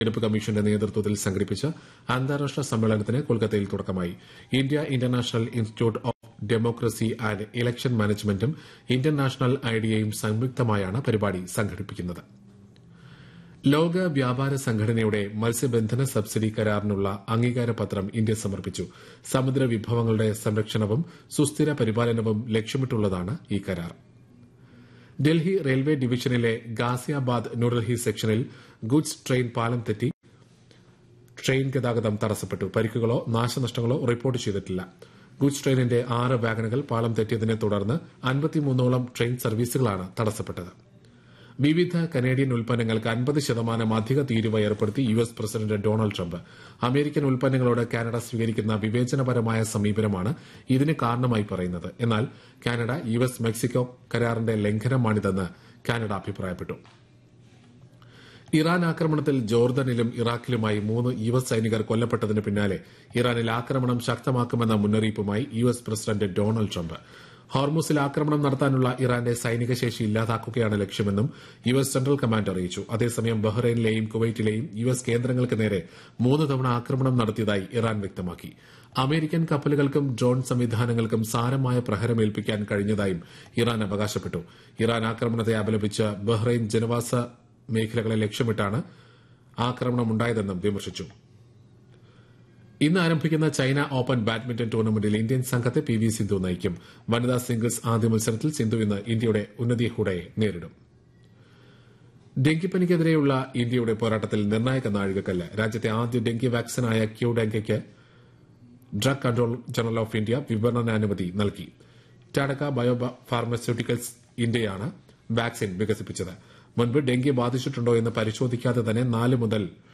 തെരഞ്ഞെടുപ്പ് കമ്മീഷന്റെ നേതൃത്വത്തിൽ സംഘടിപ്പിച്ച അന്താരാഷ്ട്ര സമ്മേളനത്തിന് കൊൽക്കത്തയിൽ തുടക്കമായി India international institute of democracy and election മാനേജ്മെന്റും ഇന്ത്യൻ നാഷണൽ ഐഡിയയും സംയുക്തമായാണ് പരിപാടി സംഘടിപ്പിക്കുന്നത് ലോക വ്യാപാര സംഘടനയുടെ മത്സ്യബന്ധന സബ്സിഡി കരാറിനുള്ള അംഗീകാരപത്രം ഇന്ത്യ സമർപ്പിച്ചു സമുദ്ര വിഭവങ്ങളുടെ സംരക്ഷണവും സുസ്ഥിര പരിപാലനവും ലക്ഷ്യമിട്ടുള്ളതാണ് ഈ കരാർ ഡൽഹി റെയിൽവേ ഡിവിഷനിലെ ഗാസിയാബാദ് ന്യൂഡൽഹി സെക്ഷനിൽ ഗുഡ്സ് ട്രെയിൻ പാലം തെറ്റി ട്രെയിൻ ഗതാഗതം തടസ്സപ്പെട്ടു പരിക്കുകളോ നാശനഷ്ടങ്ങളോ റിപ്പോർട്ട് ചെയ്തിട്ടില്ല ഗുഡ്സ് ട്രെയിനിന്റെ ആറ് വാഗണുകൾ പാളം തെറ്റിയതിനെ തുടർന്ന് അൻപത്തിമൂന്നോളം ട്രെയിൻ സർവീസുകളാണ് തടസ്സപ്പെട്ടത് വിവിധ കനേഡിയൻ ഉൽപ്പന്നങ്ങൾക്ക് അൻപത് ശതമാനം അധിക തീരുവ ഏർപ്പെടുത്തി U S president Donald Trump American ഉൽപ്പന്നങ്ങളോട് കാനഡ സ്വീകരിക്കുന്ന വിവേചനപരമായ സമീപനമാണ് ഇതിന് കാരണമായി പറയുന്നത് എന്നാൽ കാനഡ യു എസ് മെക്സിക്കോ കരാറിന്റെ ലംഘനമാണിതെന്ന് കാനഡ അഭിപ്രായപ്പെട്ടു ഇറാൻ ആക്രമണത്തിൽ ജോർദനിലും ഇറാഖിലുമായി മൂന്ന് യു എസ് സൈനികർ കൊല്ലപ്പെട്ടതിന് പിന്നാലെ ഇറാനിൽ ആക്രമണം ശക്തമാക്കുമെന്ന മുന്നറിയിപ്പുമായി U S president Donald Trump ഹോർമുസിൽ ആക്രമണം നടത്താനുള്ള ഇറാന്റെ സൈനിക ശേഷി ഇല്ലാതാക്കുകയാണ് ലക്ഷ്യമെന്നും യു എസ് സെൻട്രൽ കമാൻഡ് അറിയിച്ചു അതേസമയം ബഹ്റൈനിലെയും കുവൈറ്റിലെയും യു എസ് കേന്ദ്രങ്ങൾക്ക് നേരെ മൂന്ന് തവണ ആക്രമണം നടത്തിയതായി ഇറാൻ വ്യക്തമാക്കി അമേരിക്കൻ കപ്പലുകൾക്കും ഡ്രോൺ സംവിധാനങ്ങൾക്കും സാരമായ പ്രഹരമേൽപ്പിക്കാൻ കഴിഞ്ഞതായും ഇറാൻ അവകാശപ്പെട്ടു ഇറാൻ ആക്രമണത്തെ അപലപിച്ച് ബഹ്റൈൻ ജനവാസ മേഖലകളെ ലക്ഷ്യമിട്ടാണ് ആക്രമണമുണ്ടായതെന്നും വിമർശിച്ചു ഇന്ന് ആരംഭിക്കുന്ന ചൈന ഓപ്പൺ ബാഡ്മിന്റൺ ടൂർണമെന്റിൽ ഇന്ത്യൻ സംഘത്തെ പി വി സിന്ധു നയിക്കും വനിതാ സിംഗിൾസ് ആദ്യ മത്സരത്തിൽ സിന്ധു ഇന്ന് ഇന്ത്യയുടെ ഉന്നതി ഹുഡയെ നേരിടും ഡെങ്കിപ്പനിക്കെതിരെയുള്ള ഇന്ത്യയുടെ പോരാട്ടത്തിൽ നിർണായക നാഴികക്കല്ല് രാജ്യത്തെ ആദ്യ ഡെങ്കി വാക്സിനായ ക്യൂ ഡെങ്കയ്ക്ക് drug control general of India വിപണനാനുമതി നൽകി ടാഡക്ക ബയോ ഫാർമസ്യൂട്ടിക്കൽസ് ഇന്ത്യയാണ് വാക്സിൻ വികസിപ്പിച്ചത് മുൻപ് ഡെങ്കി ബാധിച്ചിട്ടുണ്ടോ എന്ന് പരിശോധിക്കാതെ തന്നെ നാല് മുതൽ